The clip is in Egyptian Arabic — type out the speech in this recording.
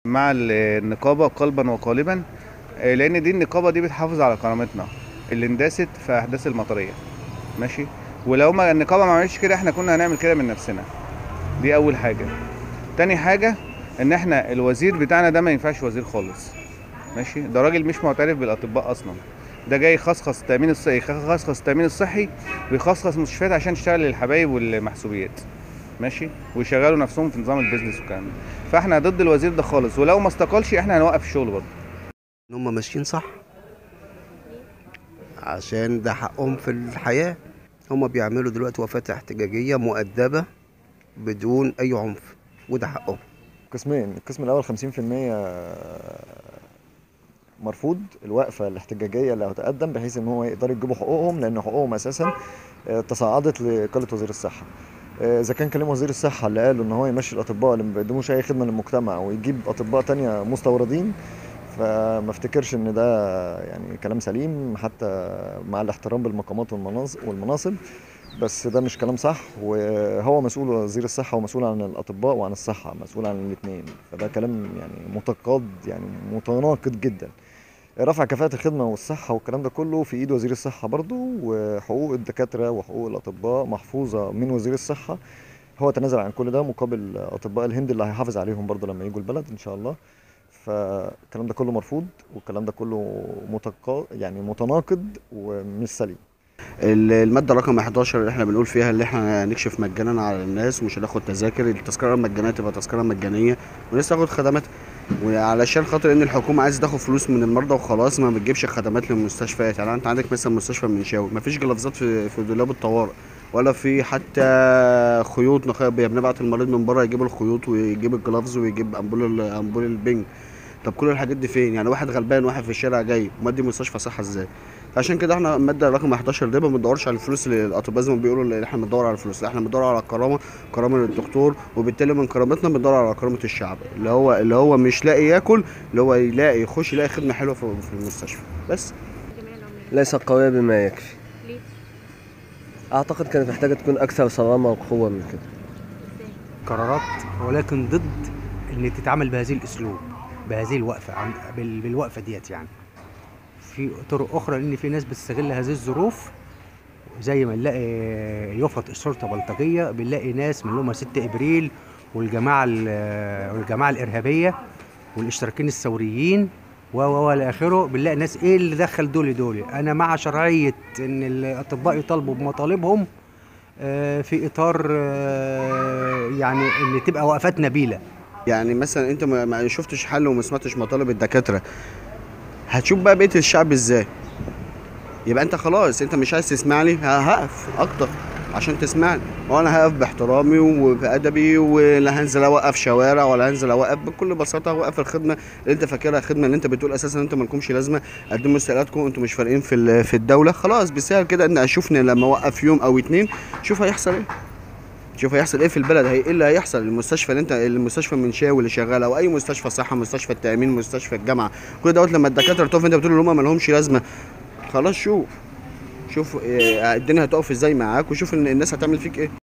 مع ال- النقابة قلبا وقالبا آه، لأن دي النقابة دي بتحافظ على كرامتنا اللي اندست في أحداث المطرية ماشي ولو ما النقابة ما عملتش كده احنا كنا هنعمل كده من نفسنا دي أول حاجة تاني حاجة إن احنا الوزير بتاعنا ده ما ينفعش وزير خالص ماشي ده راجل مش معترف بالأطباء أصلا ده جاي يخصخص التأمين الصحي يخصخص التأمين الصحي ويخصخص مستشفيات عشان تشتغل للحبايب والمحسوبيات ماشي ويشغلوا نفسهم في نظام البيزنس والكلام ده فاحنا ضد الوزير ده خالص ولو ما استقالش احنا هنوقف الشغل برضه ان هم ماشيين صح عشان ده حقهم في الحياة هم بيعملوا دلوقتي وفاة احتجاجية مؤدبة بدون أي عنف وده حقهم قسمين القسم الاول 50% مرفوض الوقفه الاحتجاجيه اللي هتقدم بحيث ان هو يقدروا يجيبوا حقوقهم لان حقوقهم اساسا آه، تصاعدت لاقاله وزير الصحه آه، اذا كان كلام وزير الصحه اللي قاله ان هو يمشي الاطباء اللي ما بيقدموش اي خدمه للمجتمع ويجيب اطباء تانية مستوردين فما افتكرش ان ده يعني كلام سليم حتى مع الاحترام بالمقامات والمناصب والمناصب بس ده مش كلام صح وهو مسؤول وزير الصحة ومسؤول عن الأطباء وعن الصحة مسؤول عن الاثنين فده كلام يعني متقاد يعني متناقض جدا رفع كفاءة الخدمة والصحة والكلام ده كله في إيد وزير الصحة برضو وحقوق الدكاترة وحقوق الأطباء محفوظة من وزير الصحة هو تنازل عن كل ده مقابل أطباء الهند اللي هيحافظ عليهم برضو لما يجوا البلد إن شاء الله فالكلام ده كله مرفوض والكلام ده كله متقا يعني متناقض ومش سليم ال- المادة رقم 11 اللي احنا بنقول فيها اللي احنا نكشف مجانا على الناس ومش هناخد تذاكر التذكرة المجانية تبقى تذكرة مجانية والناس تاخد خدمات وعلشان خاطر ان الحكومة عايزة تاخد فلوس من المرضى وخلاص ما بتجيبش خدمات للمستشفيات يعني انت عندك مثلا مستشفى المنشاوي ما فيش جلافزات في في دولاب الطوارئ ولا في حتى خيوط نخ- بنبعت المريض من بره يجيب الخيوط ويجيب الجلافز ويجيب امبول ال- امبول البنج طب كل الحاجات دي فين يعني واحد غلبان واحد في الشارع جاي مودي مستشفى صحة ازاي عشان كده احنا الماده رقم 11 دي ما بندورش على الفلوس للاطباء زي ما بيقولوا اللي احنا بندور على الفلوس لا احنا بندور على الكرامه كرامه للدكتور وبالتالي من كرامتنا بندور على كرامه الشعب اللي هو اللي هو مش لاقي ياكل اللي هو يلاقي يخش يلاقي خدمه حلوه في في المستشفى بس ليست قوية بما يكفي ليه؟ أعتقد كانت محتاجة تكون أكثر صرامة وقوة من كده ازاي؟ قرارات ولكن ضد ان تتعامل بهذه الاسلوب بهذه الوقفه عن بال- بالوقفه ديت يعني في طرق اخرى لان في ناس بتستغل هذه الظروف زي ما نلاقي يفرط الشرطه بلطجيه بنلاقي ناس من اللي هم 6 ابريل والجماعه ال- والجماعه الارهابيه والاشتراكيين الثوريين و و و الى اخره بنلاقي ناس ايه اللي دخل دول دول انا مع شرعيه ان الاطباء يطالبوا بمطالبهم آه، في اطار آه، يعني ان تبقى وقفات نبيله يعني مثلا انت ما ما شفتش حل وما سمعتش مطالب الدكاتره هتشوف بقى بقيه الشعب ازاي يبقى انت خلاص انت مش عايز تسمعني ه- هقف اكتر عشان تسمعني وانا هقف باحترامي وبادبي ولا هنزل اوقف شوارع ولا هنزل اوقف بكل بساطه اوقف الخدمه اللي انت فاكرها خدمه اللي انت بتقول اساسا انتوا مالكمش لازمه قدموا استقالاتكم انتوا مش فارقين في ال- في الدوله خلاص بيسهل كده ان اشوفني لما اوقف يوم او اتنين شوف هيحصل ايه شوف هيحصل ايه في البلد هي ايه اللي هيحصل المستشفى اللي انت المستشفى المنشاوي اللي شغال او اي مستشفى صحه مستشفى التامين مستشفى الجامعه كل دوت لما الدكاتره تقف انت بتقول ان هم ما لهمش لازمه خلاص شوف شوف اه، الدنيا هتقف ازاي معاك وشوف ان الناس هتعمل فيك ايه